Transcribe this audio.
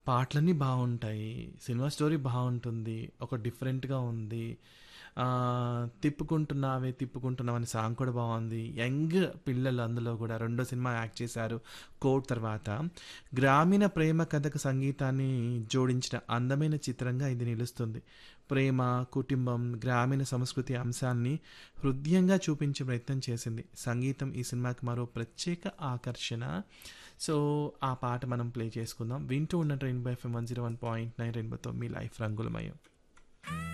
పాటలన్నీ బావుంటాయి. Cinema story బావుంటుంది. ఒక డిఫరెంట్‌గా ఉంది. ఆహ్, 'తిప్పుకుంటున్నావే తిప్పుకుంటున్నావే' అనే సాంగ్ కూడా బావుంది. యంగ్ పిల్లలు అందులో గూడా రెండో సినిమా యాక్ట్ చేశారు 'కోడ్' తర్వాత. గ్రామీణ ప్రేమ కథకు సంగీతాన్ని జోడించిన అందమైన చిత్రంగా ఇది నిలుస్తుంది. ప్రేమ, కుటుంబం, గ్రామీణ సంస్కృతి అంశాల్ని హృద్యంగా చూపించే ప్రయత్నం చేసింది. సంగీతం ఈ సినిమాకి మరో ప్రత్యేక ఆకర్షణ. సో, ఆ పాట మనం ప్లే చేసుకుందాం. వింటూ ఉండండి రెయిన్బో ఎఫ్ఎం 101.9 రెయిన్బోతో మీ లైఫ్ రంగులమయం.